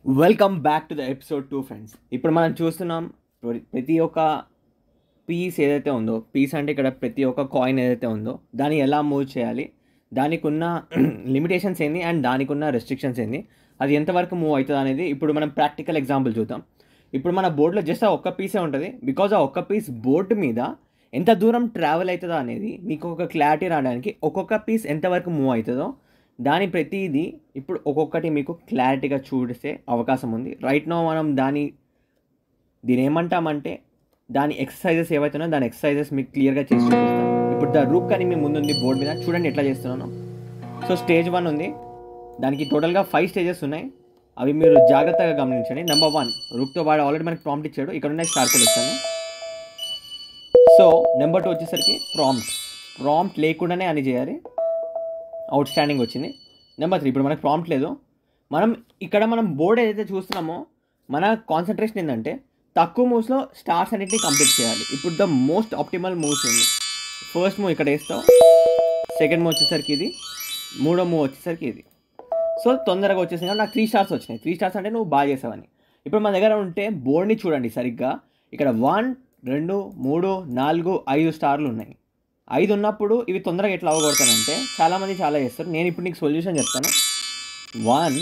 Welcome back to the episode two friends ఇప్పుడు మనం చూస్తున్నాం ప్ర- ప్రతి ఒక్క పీస్ ఏదైతే ఉందో పీస్ అంటే ఇక్కడ ప్రతి ఒక్క కాయిన్ ఏదైతే ఉందో దాన్ని ఎలా మూవ్ చేయాలి దానికి ఉన్న లిమిటేషన్స్ ఏంది అండ్ దానికి ఉన్న రెస్ట్రిక్షన్స్ ఏంది అది ఎంతవరకు మూవ్ అవుతుంది అనేది ఇప్పుడు మనం ప్రాక్టికల్ ఎగ్జాంపుల్ చూద్దాం ఇప్పుడు మన బోర్డులో జస్ట్ ఆ ఒక్క పీసే ఉంటుంది బికాజ్ ఆ ఒక్క పీస్ బోర్డు మీద ఎంత దూరం ట్రావెల్ అవుతుందో అనేది మీకు ఒక క్లారిటీ రావడానికి ఒక్కొక్క పీస్ ఎంతవరకు మూవ్ అవుతుందో దాని ప్రతిదీ ఇప్పుడు ఒక్కొక్కటి మీకు క్లారిటీగా చూడిస్తే అవకాశం ఉంది రైట్ నో మనం దాని దీని ఏమంటామంటే దాని ఎక్సర్సైజెస్ ఏవైతున్నాయో దాని ఎక్సర్సైజెస్ మీకు క్లియర్గా చేసి చూపిస్తాను ఇప్పుడు ద రూక్ అని మీ ముందుంది బోర్డు మీద చూడండి ఎట్లా చేస్తున్నాను సో స్టేజ్ వన్ ఉంది దానికి టోటల్గా ఫైవ్ స్టేజెస్ ఉన్నాయి అవి మీరు జాగ్రత్తగా గమనించండి నెంబర్ వన్ రూక్తో వాడు ఆల్రెడీ మనకి ప్రాంప్ట్ ఇచ్చాడు ఇక్కడ ఉన్నాయి స్టార్ కోడ్ ఇస్తాను సో నెంబర్ టూ వచ్చేసరికి ప్రాంప్ట్ ప్రాంప్ట్ లేకుండానే అని చేయాలి అవుట్ స్టాండింగ్ వచ్చింది నెంబర్ త్రీ ఇప్పుడు మనకు ప్రాంప్ట్ లేదు మనం ఇక్కడ మనం బోర్డ్ ఏదైతే చూస్తున్నామో మన కాన్సన్ట్రేషన్ ఏంటంటే తక్కువ మూవ్స్లో స్టార్స్ అన్నిటిని కంప్లీట్ చేయాలి ఇప్పుడు ద మోస్ట్ ఆప్టిమల్ మూవ్స్ ఉంది ఫస్ట్ మూవ్ ఇక్కడ వేస్తావు సెకండ్ మూవ్ వచ్చేసరికి ఇది మూడో మూవ్ వచ్చేసరికి ఇది సో తొందరగా వచ్చేసింది కాబట్టి నాకు త్రీ స్టార్స్ వచ్చినాయి త్రీ స్టార్స్ అంటే నువ్వు బాగా చేసావని ఇప్పుడు మన దగ్గర ఉంటే బోర్డ్ని చూడండి సరిగ్గా ఇక్కడ వన్ రెండు మూడు నాలుగు ఐదు స్టార్లు ఉన్నాయి ఐదు ఉన్నప్పుడు ఇవి తొందరగా ఎట్లా అవ్వగొడతానంటే చాలామంది చాలా చేస్తారు నేను ఇప్పుడు నీకు సొల్యూషన్ చెప్తాను one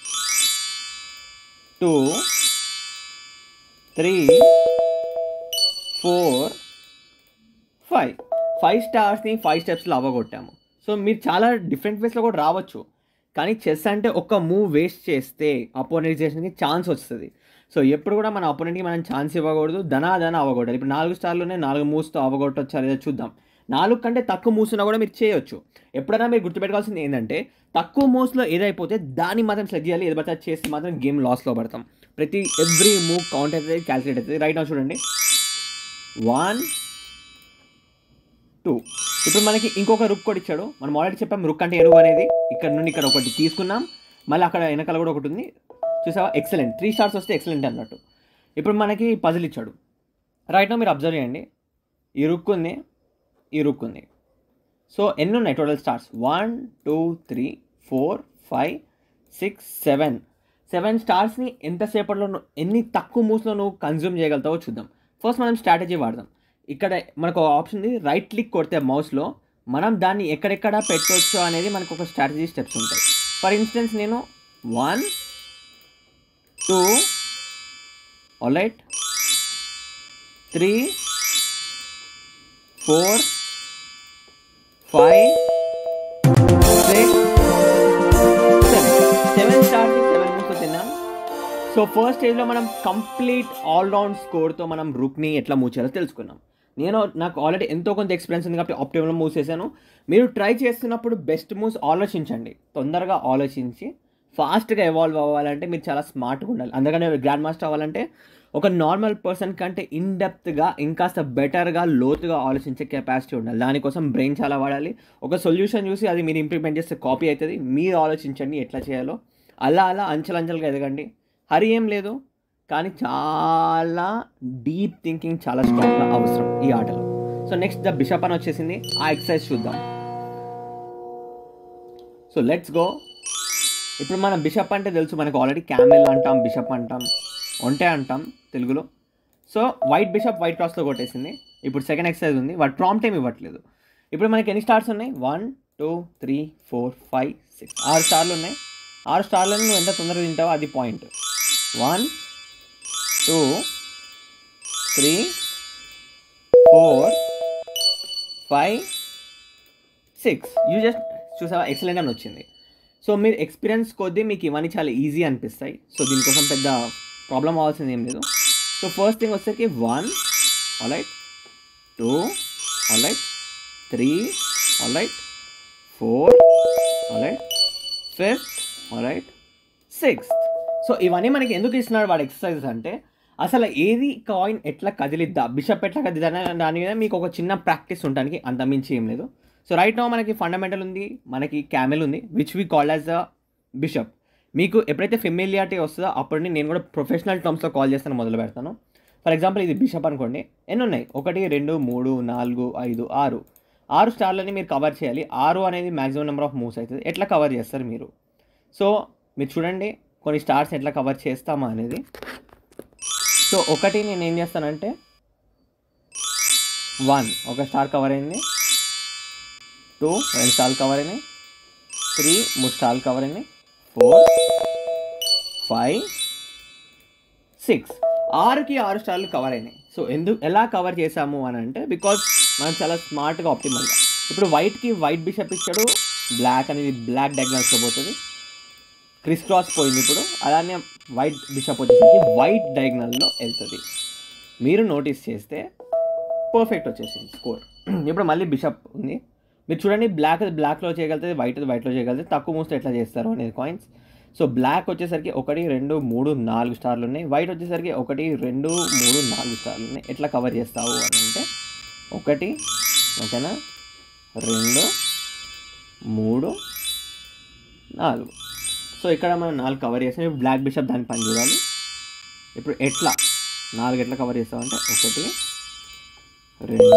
two three four five five స్టార్స్ని ఫైవ్ స్టెప్స్లో అవ్వగొట్టాము సో మీరు చాలా డిఫరెంట్ వేస్లో కూడా రావచ్చు కానీ చెస్ అంటే ఒక్క మూవ్ వేస్ట్ చేస్తే అపోనెంట్ చేసేకి ఛాన్స్ వస్తుంది సో ఎప్పుడు కూడా మన అపోనెంట్కి మనం ఛాన్స్ ఇవ్వకూడదు ధనా ధన అవ్వకూడదు ఇప్పుడు నాలుగు స్టార్లోనే నాలుగు మూవ్స్తో అవ్వగొట్టొచ్చా లేదా చూద్దాం నాలుగు కంటే తక్కువ మూవ్స్ ఉన్నా కూడా మీరు చేయొచ్చు ఎప్పుడైనా మీరు గుర్తుపెట్టుకోవాల్సింది ఏంటంటే తక్కువ మూవ్స్లో ఏదైపోతే దాన్ని మాత్రం సెలెక్ట్ చేయాలి ఏది పడితే అది చేస్తే మాత్రం గేమ్ లాస్లో పడతాం ప్రతి ఎవ్రీ మూవ్ కౌంట్ అవుతుంది క్యాల్కులేట్ అవుతుంది రైట్ నా చూడండి వన్ టూ ఇప్పుడు మనకి ఇంకొక రుక్ కూడా ఇచ్చాడు మనం ఆల్రెడీ చెప్పాం రుక్ అంటే ఎరువు అనేది ఇక్కడ నుండి ఇక్కడ ఒకటి తీసుకున్నాం మళ్ళీ అక్కడ వెనకాల కూడా ఒకటి ఉంది చూసావా ఎక్సలెంట్ త్రీ స్టార్స్ వస్తే ఎక్సలెంట్ అన్నట్టు ఇప్పుడు మనకి పజిల్ ఇచ్చాడు రైట్ నా మీరు అబ్జర్వ్ చేయండి ఈ రుక్ ఉంది ఈ రుక్ ఉంది సో ఎన్ని ఉన్నాయి total stars one two three four five six seven seven స్టార్స్ని ఎంతసేపట్లో నువ్వు ఎన్ని తక్కువ మూవ్స్లో నువ్వు కన్జ్యూమ్ చేయగలుగుతావో చూద్దాం ఫస్ట్ మనం స్ట్రాటజీ వాడదాం ఇక్కడ మనకు ఒక ఆప్షన్ ఉంది రైట్ క్లిక్ కొడితే మౌస్లో మనం దాన్ని ఎక్కడెక్కడ పెట్టవచ్చు అనేది మనకు ఒక స్ట్రాటజీ స్టెప్స్ ఉంటాయి ఫర్ ఇన్స్టెన్స్ నేను one two alright three four five six seven seven stars seven moves తిన్నాం సో ఫస్ట్ స్టేజ్లో మనం కంప్లీట్ ఆల్రౌండ్ స్కోర్తో మనం రుక్ని ఎట్లా మూవ్ చేయాలో తెలుసుకున్నాం నేను నాకు ఆల్రెడీ ఎంతో కొంత ఎక్స్పీరియన్స్ ఉంది కాబట్టి ఆప్టిమల్ మూవ్స్ చేశాను మీరు ట్రై చేస్తున్నప్పుడు బెస్ట్ మూవ్స్ ఆలోచించండి తొందరగా ఆలోచించి ఫాస్ట్గా ఎవాల్వ్ అవ్వాలంటే మీరు చాలా స్మార్ట్గా ఉండాలి అందుకని గ్రాండ్ మాస్టర్ అవ్వాలంటే ఒక నార్మల్ పర్సన్ కంటే ఇన్డెప్త్గా ఇంకాస్త బెటర్గా లోతుగా ఆలోచించే కెపాసిటీ ఉండాలి దానికోసం బ్రెయిన్ చాలా వాడాలి ఒక సొల్యూషన్ చూసి అది మీరు ఇంప్లిమెంట్ చేస్తే కాపీ అవుతుంది మీరు ఆలోచించండి ఎట్లా చేయాలో అలా అలా అంచెలంచెలుగా ఎదగండి హరి ఏం లేదు కానీ చాలా డీప్ థింకింగ్ చాలా స్ట్రాంగ్గా అవసరం ఈ ఆటలో సో నెక్స్ట్ ద బిషప్ అని వచ్చేసింది ఆ ఎక్సర్సైజ్ చూద్దాం సో లెట్స్ గో ఇప్పుడు మనం బిషప్ అంటే తెలుసు మనకు ఆల్రెడీ క్యామెల్ అంటాం బిషప్ అంటాం ఒంటే అంటాం తెలుగులో సో వైట్ బిషప్ వైట్ క్రాస్లో కొట్టేసింది ఇప్పుడు సెకండ్ ఎక్సర్సైజ్ ఉంది వాటి ప్రాంప్ట్ ఏమి ఇవ్వట్లేదు ఇప్పుడు మనకి ఎన్ని స్టార్స్ ఉన్నాయి one two three four five six ఆరు స్టార్లు ఉన్నాయి ఆరు స్టార్లను నువ్వు ఎంత తొందరగా తింటావో అది point one two three four five six you just చూసావా ఎక్సలెంట్ అని వచ్చింది సో మీరు ఎక్స్పీరియన్స్ కొద్దీ మీకు ఇవన్నీ చాలా ఈజీ అనిపిస్తాయి సో దీనికోసం పెద్ద ప్రాబ్లం అవ్వాల్సింది ఏం లేదు సో ఫస్ట్ థింగ్ వచ్చేసరికి one alright two alright three alright four alright fifth alright sixth so ఇవన్నీ మనకి ఎందుకు ఇస్తున్నాడు వాడు ఎక్సర్సైజెస్ అంటే అసలు ఏది కాయిన్ ఎట్లా కదిలిద్దా బిషప్ ఎట్లా కదిలిద్దా అనే దాని మీద మీకు ఒక చిన్న ప్రాక్టీస్ ఉండడానికి అంత మించి ఏం లేదు సో రైట్ నో మనకి ఫండమెంటల్ ఉంది మనకి క్యామెల్ ఉంది which we call as the bishop మీకు ఎప్పుడైతే ఫెమిలియారిటీ వస్తుందో అప్పటిని నేను కూడా ప్రొఫెషనల్ టర్మ్స్లో కాల్ చేస్తాను మొదలు పెడతాను ఫర్ ఎగ్జాంపుల్ ఇది బిషప్ అనుకోండి ఎన్ని ఉన్నాయి ఒకటి రెండు మూడు నాలుగు ఐదు ఆరు ఆరు స్టార్లని మీరు కవర్ చేయాలి ఆరు అనేది మ్యాక్సిమం నెంబర్ ఆఫ్ మూవ్స్ అవుతుంది ఎట్లా కవర్ చేస్తారు మీరు సో మీరు చూడండి కొన్ని స్టార్స్ ఎట్లా కవర్ చేస్తామా అనేది సో ఒకటి నేను ఏం చేస్తానంటే వన్ ఒక స్టార్ కవర్ అయింది టూ రెండు స్టార్లు కవర్ అయినాయి త్రీ మూడు స్టార్లు కవర్ అయినాయి ఫోర్ ఫైవ్ సిక్స్ ఆరుకి ఆరు స్టార్లు కవర్ అయినాయి సో ఎందుకు ఎలా కవర్ చేసాము అని అంటే బికాజ్ మనం చాలా స్మార్ట్గా ఆప్టిమల్గా ఇప్పుడు వైట్కి వైట్ బిషప్ ఇచ్చాడు బ్లాక్ అనేది బ్లాక్ డయాగ్నల్స్లో పోతుంది క్రిస్ క్రాస్ పోయింది ఇప్పుడు అలానే వైట్ బిషప్ వచ్చేసరికి వైట్ డయాగ్నల్లో వెళ్తుంది మీరు నోటీస్ చేస్తే పర్ఫెక్ట్ వచ్చేసింది స్కోర్ ఇప్పుడు మళ్ళీ బిషప్ ఉంది మీరు చూడండి బ్లాక్ అది బ్లాక్లో చేయగలుగుతుంది వైట్ అది వైట్లో చేయగలుగుతుంది తక్కువ మూస్తే ఎట్లా చేస్తారు అనేది కాయిన్స్ సో బ్లాక్ వచ్చేసరికి ఒకటి రెండు మూడు నాలుగు స్టార్లు ఉన్నాయి వైట్ వచ్చేసరికి ఒకటి రెండు మూడు నాలుగు స్టార్లు ఉన్నాయి ఎట్లా కవర్ చేస్తావు అని అంటే ఒకటి ఓకేనా రెండు మూడు నాలుగు సో ఇక్కడ మనం నాలుగు కవర్ చేస్తాం ఇప్పుడు బ్లాక్ బిషప్ దాని పని చూడాలి ఇప్పుడు ఎట్లా నాలుగు ఎట్లా కవర్ చేస్తామంటే ఒకటి రెండు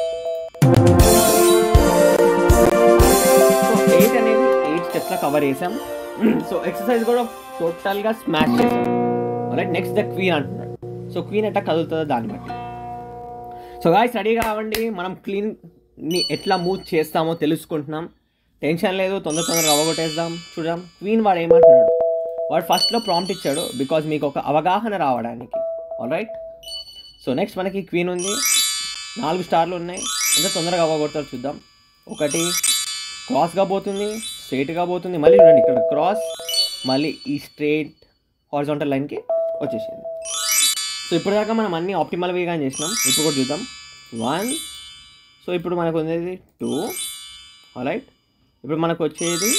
సో ఎయిట్ అనేది ఎయిట్ స్టెప్స్లో కవర్ చేసాం సో ఎక్సర్సైజ్ కూడా టోటల్గా స్మాష్ చేసాం రైట్ నెక్స్ట్ ద క్వీన్ అంటున్నాడు సో క్వీన్ ఎట్లా కదులుతుందో దాన్ని బట్టి సో గాయస్ రెడీ కావండి మనం క్లీన్ని ఎట్లా మూవ్ చేస్తామో తెలుసుకుంటున్నాం టెన్షన్ లేదు తొందర తొందరగా అవగొట్టేద్దాం చూద్దాం క్వీన్ వాడు ఏమంటున్నాడు వాడు ఫస్ట్లో ప్రాంప్ట్ ఇచ్చాడు బికాజ్ మీకు ఒక అవగాహన రావడానికి ఆల్ రైట్ సో నెక్స్ట్ మనకి క్వీన్ ఉంది నాలుగు స్టార్లు ఉన్నాయి ఎంత తొందరగా అవ్వగొడతారు చూద్దాం ఒకటి క్రాస్గా పోతుంది స్ట్రైట్గా పోతుంది మళ్ళీ చూడండి ఇక్కడ క్రాస్ మళ్ళీ ఈ స్ట్రైట్ హారిజాంటల్ లైన్కి వచ్చేసింది సో ఇప్పటిదాకా మనం అన్ని ఆప్టిమల్ వేగా చేసినాం ఇప్పుడు కూడా చూద్దాం వన్ సో ఇప్పుడు మనకు ఉండేది టూ రైట్ ఇప్పుడు మనకు వచ్చేది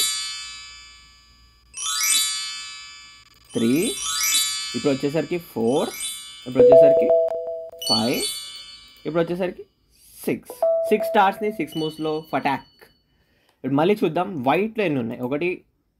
త్రీ ఇప్పుడు వచ్చేసరికి ఫోర్ ఇప్పుడు వచ్చేసరికి ఫైవ్ ఇప్పుడు వచ్చేసరికి సిక్స్ సిక్స్ స్టార్స్ని సిక్స్ మూవ్స్లో ఫటాక్ ఇప్పుడు మళ్ళీ చూద్దాం వైట్లో ఎన్ని ఉన్నాయి ఒకటి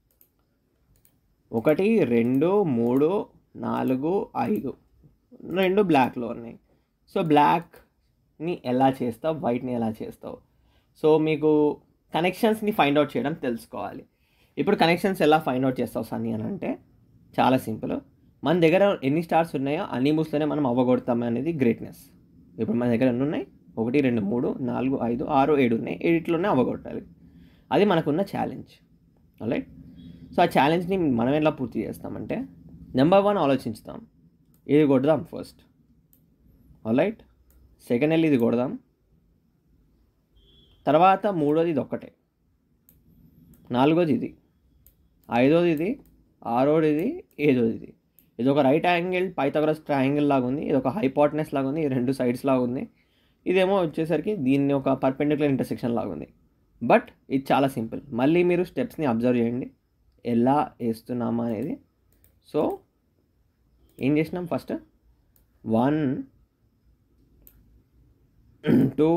ఒకటి రెండు మూడు నాలుగు ఐదు రెండు బ్లాక్లో ఉన్నాయి సో బ్లాక్ని ఎలా చేస్తావు వైట్ని ఎలా చేస్తావు సో మీకు కనెక్షన్స్ని ఫైండ్ అవుట్ చేయడం తెలుసుకోవాలి ఇప్పుడు కనెక్షన్స్ ఎలా ఫైండ్ అవుట్ చేస్తావు సన్నీ అని అంటే చాలా సింపుల్ మన దగ్గర ఎన్ని స్టార్స్ ఉన్నాయో అన్ని మూవ్స్లోనే మనం అవ్వగొడతాం అనేది గ్రేట్నెస్ ఇప్పుడు మన దగ్గర ఎన్ని ఉన్నాయి ఒకటి రెండు మూడు నాలుగు ఐదు ఆరు ఏడు ఉన్నాయి ఏడిట్లోనే అవ్వగొట్టాలి అది మనకున్న ఛాలెంజ్ రైట్ సో ఆ ఛాలెంజ్ని మనం ఎలా పూర్తి చేస్తామంటే నెంబర్ వన్ ఆలోచించుతాం ఇది కొడదాం ఫస్ట్ రైట్ సెకండ్ వెళ్ళి ఇది కొడదాం తర్వాత మూడోది ఇది ఒక్కటే నాలుగోది ఇది ఐదోది ఇది ఆరోది ఇది ఏదోది ఇది ఇది ఒక రైట్ యాంగిల్ పైథాగరస్ ట్రయాంగిల్ లాగా ఉంది ఇది ఒక హైపాట్నెస్ లాగా ఉంది ఇది రెండు సైడ్స్ లాగా ఉంది ఇదేమో వచ్చేసరికి దీన్ని ఒక పర్పెండిక్యులర్ ఇంటర్సెక్షన్ లాగా ఉంది బట్ ఇది చాలా సింపుల్ మళ్ళీ మీరు స్టెప్స్ని అబ్జర్వ్ చేయండి ఎలా వేస్తున్నామా అనేది సో ఏం చేసినాం ఫస్ట్ వన్ టూ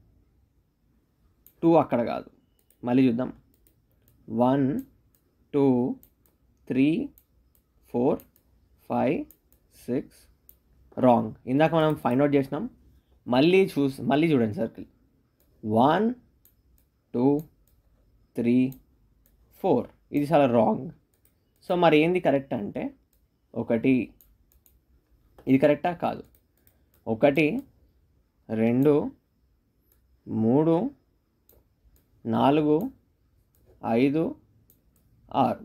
టూ అక్కడ కాదు మళ్ళీ చూద్దాం one two three four five six wrong ఇందాక మనం ఫైండ్ అవుట్ చేసినాం మళ్ళీ చూస్ మళ్ళీ చూడండి circle one two three four ఇది చాలా రాంగ్ సో మరి ఏంది కరెక్ట్ అంటే ఒకటి ఇది కరెక్టా కాదు ఒకటి రెండు మూడు నాలుగు ఐదు ఆరు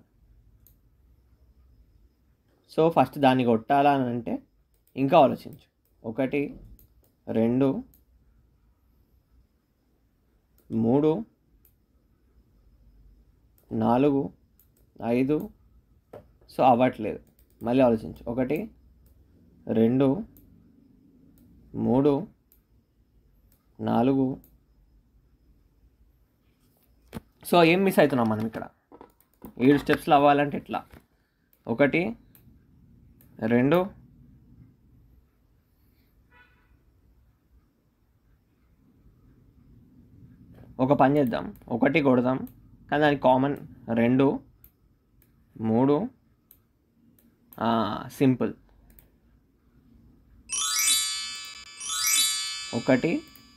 సో ఫస్ట్ దాన్ని కొట్టాలా అని అంటే ఇంకా ఆలోచించు ఒకటి రెండు మూడు నాలుగు ఐదు సో అవ్వట్లేదు మళ్ళీ ఆలోచించు ఒకటి రెండు మూడు నాలుగు సో ఏం మిస్ అవుతున్నాం మనం ఇక్కడ ఏడు స్టెప్స్లో అవ్వాలంటే ఎట్లా ఒకటి రెండు ఒక పని చేద్దాం ఒకటి కొడదాం కానీ దానికి కామన్ రెండు మూడు సింపుల్ ఒకటి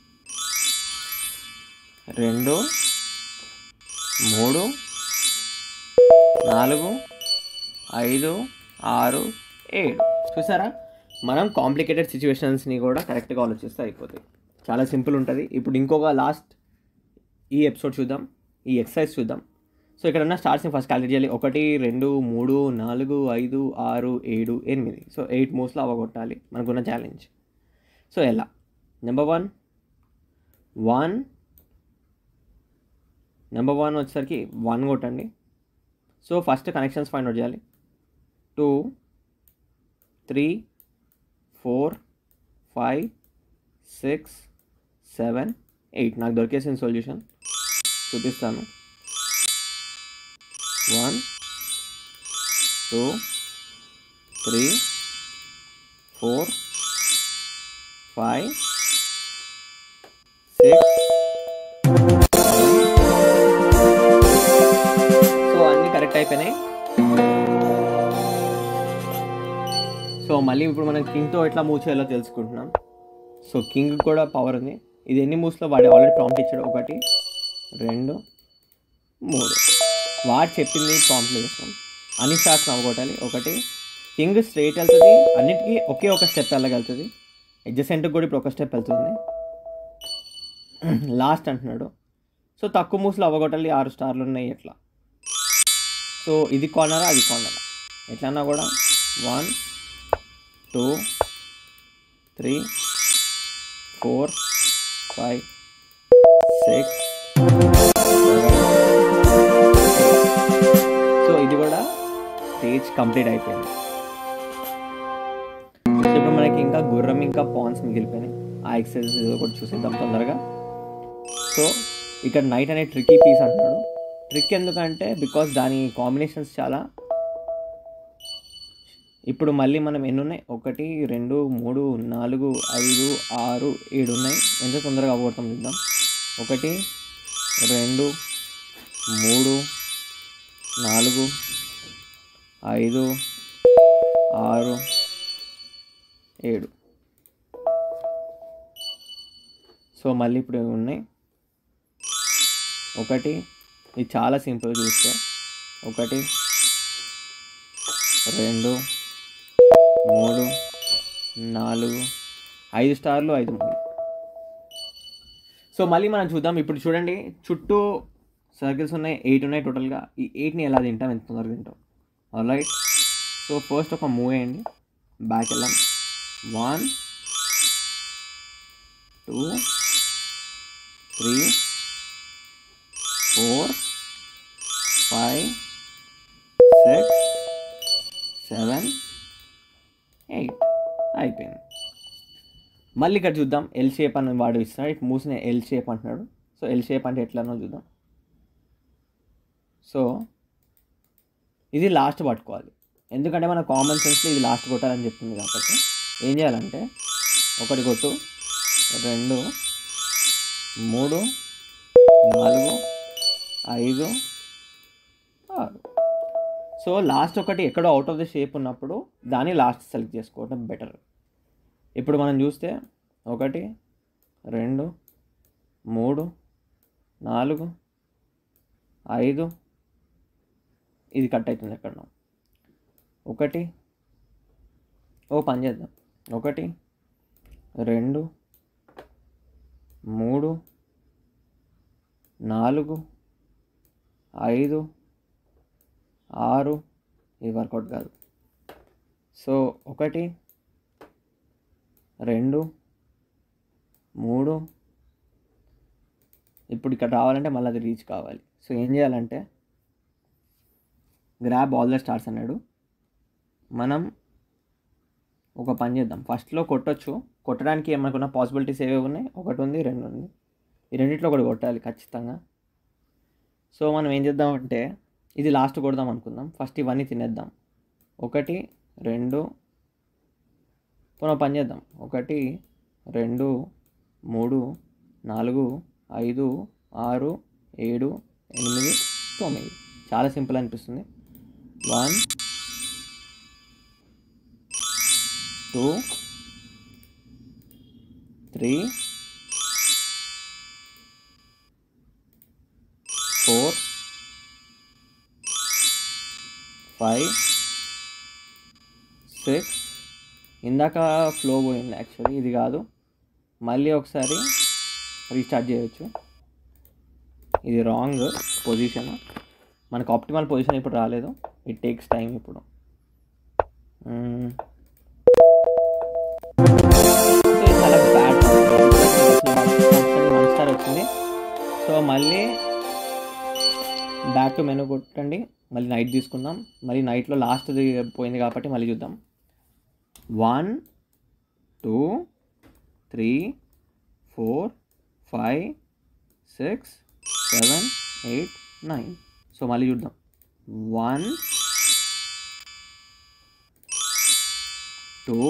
రెండు మూడు నాలుగు ఐదు ఆరు ఏడు చూసారా మనం కాంప్లికేటెడ్ సిచ్యువేషన్స్ని కూడా కరెక్ట్గా ఆలోచిస్తే అయిపోతాయి చాలా సింపుల్ ఉంటుంది ఇప్పుడు ఇంకొక లాస్ట్ ఈ ఎపిసోడ్ చూద్దాం ఈ ఎక్సర్సైజ్ చూద్దాం సో ఇక్కడ ఉన్న స్టార్ట్స్ని ఫస్ట్ క్యాలిక్యులేట్ చేయాలి ఒకటి రెండు మూడు నాలుగు ఐదు ఆరు ఏడు ఎనిమిది సో ఎయిట్ మూవ్స్లో అవగొట్టాలి మనకున్న ఛాలెంజ్ సో ఎలా number one one number one వచ్చేసరికి వన్ కొట్టండి so first connections find out చేయాలి two three four five six seven eight నాకు దొరికేసిన సొల్యూషన్ చూపిస్తాను one two three four five six so అన్నీ కరెక్ట్ అయిపోయినాయి సో మళ్ళీ ఇప్పుడు మనం కింగ్తో ఎట్లా మూవ్ చేయాలో తెలుసుకుంటున్నాం సో కింగ్ కూడా పవర్ ఉంది ఇది ఎన్ని మూవ్స్లో వాడు ఆల్రెడీ ప్రాంప్ట్ ఇచ్చాడు ఒకటి రెండు మూడు వాడు చెప్పింది ప్రాంప్ట్లో చేస్తాం అన్ని స్టార్ట్స్ నవ్వుకోటాలి ఒకటి కింగ్ స్ట్రైట్ వెళ్తుంది అన్నిటికీ ఒకే ఒక స్టెప్ వెళ్ళగలుగుతుంది అడ్జసెంట్కి కూడా ఇప్పుడు ఒక స్టెప్ వెళ్తుంది లాస్ట్ అంటున్నాడు సో తక్కువ మూవ్స్లో అవ్వగొట్టాలి ఆరు స్టార్లు ఉన్నాయి ఎట్లా సో ఇది కార్నరా అది కార్నరా ఎట్లన్నా కూడా one two three four five six so ఇది కూడా స్టేజ్ కంప్లీట్ అయిపోయింది సో ఇప్పుడు మనకి ఇంకా గుర్రం ఇంకా పాన్స్ మిగిలిపోయినాయి ఆ ఎక్సర్సైజ్ కూడా చూసేద్దాం తొందరగా సో ఇక్కడ నైట్ అనే ట్రిక్కీ పీస్ అంటున్నాడు ట్రిక్ ఎందుకంటే బికాస్ దాని కాంబినేషన్స్ చాలా ఇప్పుడు మళ్ళీ మనం ఎన్ని ఉన్నాయి ఒకటి రెండు మూడు నాలుగు ఐదు ఆరు ఏడు ఉన్నాయి ఎంత తొందరగా అవగొడతాం చూద్దాం ఒకటి రెండు మూడు నాలుగు ఐదు ఆరు ఏడు సో మళ్ళీ ఇప్పుడు ఇవి ఉన్నాయి ఒకటి ఇది చాలా సింపుల్ చూస్తే ఒకటి రెండు మూడు నాలుగు ఐదు స్టార్లు ఐదు మూడు సో మళ్ళీ మనం చూద్దాం ఇప్పుడు చూడండి చుట్టూ సర్కిల్స్ ఉన్నాయి ఎయిట్ ఉన్నాయి టోటల్గా ఈ ఎయిట్ని ఎలా తింటాం ఎంత తొందరగా తింటాం రైట్ సో ఫస్ట్ ఒక మూవ్ వేయండి బ్యాక్ వెళ్ళాం one two three four five six seven eight అయిపోయింది మళ్ళీ ఇక్కడ చూద్దాం ఎల్ షేప్ అని వాడు ఇస్తున్నాడు ఇటు మూసిన ఎల్ షేప్ అంటున్నాడు సో ఎల్ షేప్ అంటే ఎట్లనో చూద్దాం సో ఇది లాస్ట్ పట్టుకోవాలి ఎందుకంటే మన కామన్ సెన్స్లో ఇది లాస్ట్ కొట్టాలని చెప్తుంది కాబట్టి ఏం చేయాలంటే ఒకటి కొట్టు రెండు మూడు నాలుగు ఐదు ఆరు సో లాస్ట్ ఒకటి ఎక్కడో అవుట్ ఆఫ్ ద షేప్ ఉన్నప్పుడు దాన్ని లాస్ట్ సెలెక్ట్ చేసుకోవడం బెటర్ ఇప్పుడు మనం చూస్తే ఒకటి రెండు మూడు నాలుగు ఐదు ఇది కట్ అవుతుంది ఎక్కడ ఒకటి ఓ పని చేద్దాం ఒకటి రెండు మూడు నాలుగు ఐదు ఆరు ఇది వర్కౌట్ కాదు సో ఒకటి రెండు మూడు ఇప్పుడు ఇక్కడ రావాలంటే మళ్ళీ అది రీచ్ కావాలి సో ఏం చేయాలంటే గ్రాబ్ ఆల్ ద స్టార్స్ అన్నాడు మనం ఒక పని చేద్దాం ఫస్ట్లో కొట్టొచ్చు కొట్టడానికి ఏమనుకున్న పాసిబిలిటీస్ ఏవేవి ఉన్నాయి ఒకటి ఉంది రెండు ఉంది ఈ రెండిట్లో ఒకటి కొట్టాలి ఖచ్చితంగా సో మనం ఏం చేద్దామంటే ఇది లాస్ట్ కొడదాం అనుకుందాం ఫస్ట్ ఇవన్నీ తినేద్దాం ఒకటి రెండు పునః పని చేద్దాం ఒకటి రెండు మూడు నాలుగు ఐదు ఆరు ఏడు ఎనిమిది తొమ్మిది చాలా సింపుల్ అనిపిస్తుంది one two three four five six ఇందాక ఫ్లో పోయింది యాక్చువల్లీ ఇది కాదు మళ్ళీ ఒకసారి రీస్టార్ట్ చేయొచ్చు ఇది రాంగ్ పొజిషన్ మనకు ఆప్టిమల్ పొజిషన్ ఇప్పుడు రాలేదు ఇట్ టేక్స్ టైం ఇప్పుడు మ్మ్. ఇది చాలా బ్యాడ్ వన్ స్టార్ వచ్చింది సో మళ్ళీ బ్యాక్ టు మెనూ కొట్టండి మళ్ళీ నైట్ తీసుకుందాం మళ్ళీ నైట్లో లాస్ట్ది పోయింది కాబట్టి మళ్ళీ చూద్దాం one two three four five six seven eight nine so మళ్ళీ చూద్దాం one two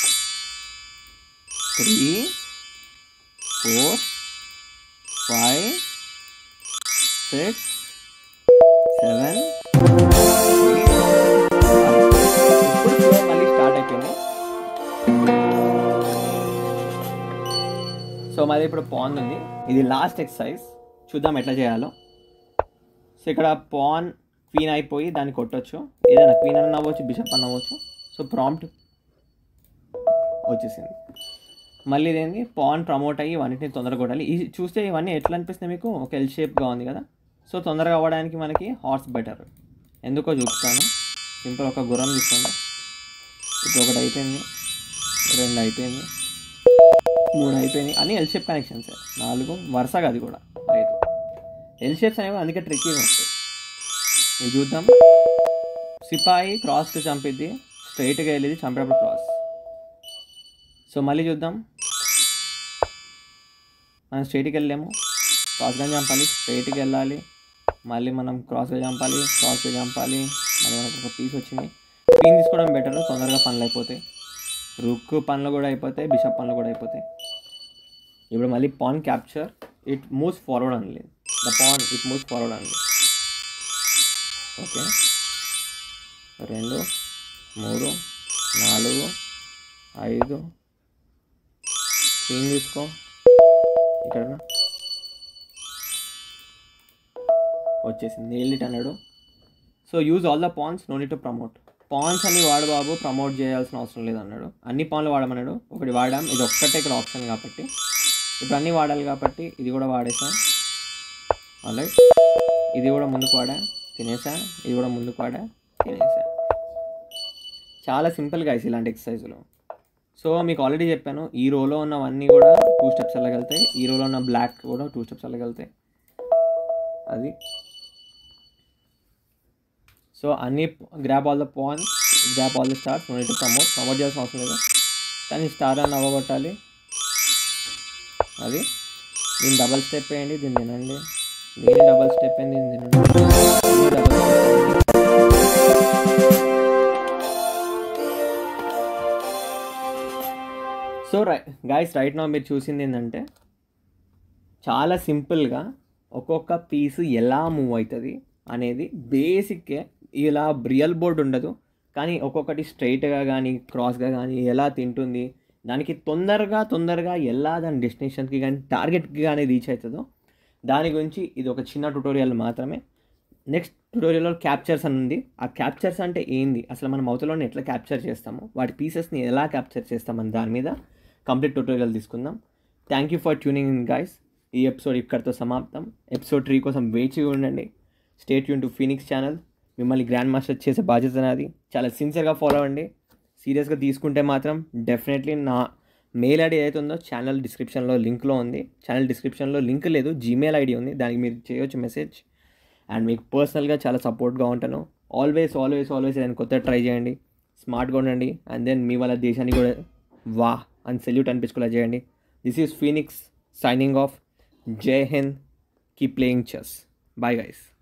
three four five six seven మళ్ళీ స్టార్ట్ అయిపోయింది సో మరి ఇప్పుడు పాన్ ఉంది ఇది లాస్ట్ ఎక్సర్సైజ్ చూద్దాం ఎట్లా చేయాలో సో ఇక్కడ పాన్ క్వీన్ అయిపోయి దాన్ని కొట్టొచ్చు ఏదైనా క్వీన్ అన్న అవ్వచ్చు బిషప్ అన్న అవ్వచ్చు సో ప్రాంప్ట్ వచ్చేసింది మళ్ళీ ఇదేంటి పాన్ ప్రమోట్ అయ్యి ఇవన్నిటిని తొందరగా కొట్టాలి ఈ చూస్తే ఇవన్నీ ఎట్లా అనిపిస్తుంది మీకు ఒక ఎల్ షేప్గా ఉంది కదా సో తొందరగా అవ్వడానికి మనకి హార్స్ బెటర్ ఎందుకో చూపుతాను సింపుల్ ఒక గుర్రం తీసుకోండి ఇప్పుడు ఒకటి అయిపోయింది రెండు అయిపోయింది మూడు అయిపోయింది అన్ని ఎల్ షేప్ కనెక్షన్స్ నాలుగు వరుసగా అది కూడా ఐదు ఎల్ షేప్స్ అనేవి అందుకే ట్రిక్కీగా ఉంటాయి ఇది చూద్దాం సిపాయి క్రాస్కి చంపిద్ది స్ట్రైట్గా వెళ్ళేది చంపేటప్పుడు క్రాస్ సో మళ్ళీ చూద్దాం మనం స్ట్రైట్కి వెళ్ళాము క్రాస్గా చంపాలి స్ట్రైట్కి వెళ్ళాలి మళ్ళీ మనం క్రాస్గా చంపాలి క్రాస్గా చంపాలి మళ్ళీ మనకు ఒక పీస్ వచ్చింది పీన్ తీసుకోవడం బెటర్ తొందరగా పనులు అయిపోతాయి రుక్ పనులు కూడా అయిపోతాయి బిషప్ పనులు కూడా అయిపోతాయి ఇప్పుడు మళ్ళీ pawn capture it moves forward అనలే the pawn it moves forward అనలే ఓకే రెండు మూడు నాలుగు ఐదు క్వీన్ తీసుకో ఇక్కడ వచ్చేసింది నేల్డ్ ఇట్ అన్నాడు so use all the pawns no need to promote pawns అని వాడు బాబు ప్రమోట్ చేయాల్సిన అవసరం లేదు అన్నాడు అన్ని పాన్లు వాడమన్నాడు ఒకటి వాడాం ఇది ఒక్కటే ఇక్కడ ఆప్షన్ కాబట్టి ఇప్పుడు అన్నీ వాడాలి కాబట్టి ఇది కూడా వాడేసాం ఆల్రైట్ ఇది కూడా ముందుకు వాడా తినేసా ఇది కూడా ముందుకు వాడా తినేసా చాలా సింపుల్గా ఇస్ ఇలాంటి ఎక్సర్సైజులు సో మీకు ఆల్రెడీ చెప్పాను ఈ రోలో ఉన్నవన్నీ కూడా టూ స్టెప్స్ వెళ్ళగలుగుతాయి ఈ రోలో ఉన్న బ్లాక్ కూడా టూ స్టెప్స్ వెళ్ళగలుగుతాయి అది సో అన్ని grab all the points grab all the stars no to promote promote చేయాల్సిన అవసరం లేదు కానీ స్టార్ అని అవ్వగొట్టాలి అది దీన్ని డబల్ స్టెప్ వేయండి దీన్ని తినండి దీన్ని డబల్ స్టెప్ అయింది దీన్ని తినండి దీన్ని డబల్ స్టెప్ వేయండి. సో రై గాయస్ రైట్ నా మీరు చూసింది ఏంటంటే చాలా సింపుల్గా ఒక్కొక్క పీసు ఎలా మూవ్ అవుతుంది అనేది బేసిక్గా ఇలా రియల్ బోర్డ్ ఉండదు కానీ ఒక్కొక్కటి స్ట్రైట్గా కానీ క్రాస్గా కానీ ఎలా తింటుంది దానికి తొందరగా తొందరగా ఎలా దాని డెస్టినేషన్కి కానీ టార్గెట్కి కానీ రీచ్ అవుతుందో దాని గురించి ఇది ఒక చిన్న ట్యుటోరియల్ మాత్రమే నెక్స్ట్ ట్యుటోరియల్లో క్యాప్చర్స్ అని ఉంది ఆ క్యాప్చర్స్ అంటే ఏంది అసలు మనం అవతలని ఎట్లా క్యాప్చర్ చేస్తాము వాటి పీసెస్ని ఎలా క్యాప్చర్ చేస్తామని దాని మీద కంప్లీట్ ట్యుటోరియల్ తీసుకుందాం thank you for tuning in guys ఈ ఎపిసోడ్ ఇక్కడితో సమాప్తం ఎపిసోడ్ త్రీ కోసం వేచి ఉండండి స్టేట్ యూన్ టు ఫీనిక్స్ ఛానల్ మిమ్మల్ని గ్రాండ్ మాస్టర్ చేసే బాధ్యత నాది చాలా సిన్సియర్గా ఫాలో అవ్వండి సీరియస్గా తీసుకుంటే మాత్రం డెఫినెట్లీ నా మెయిల్ ఐడి ఏదైతే ఉందో ఛానల్ డిస్క్రిప్షన్లో లింక్లో ఉంది ఛానల్ డిస్క్రిప్షన్లో లింక్ లేదు జీమెయిల్ ఐడి ఉంది దానికి మీరు చేయొచ్చు మెసేజ్ అండ్ మీకు పర్సనల్గా చాలా సపోర్ట్గా ఉంటాను ఆల్వేస్ ఆల్వేస్ ఆల్వేస్ ఏదైనా కొత్త ట్రై చేయండి స్మార్ట్గా ఉండండి అండ్ దెన్ మీ వాళ్ళ దేశాన్ని కూడా వా అని సెల్యూట్ అనిపించుకునేలా చేయండి this is Phoenix signing off Jai Hind keep playing chess bye guys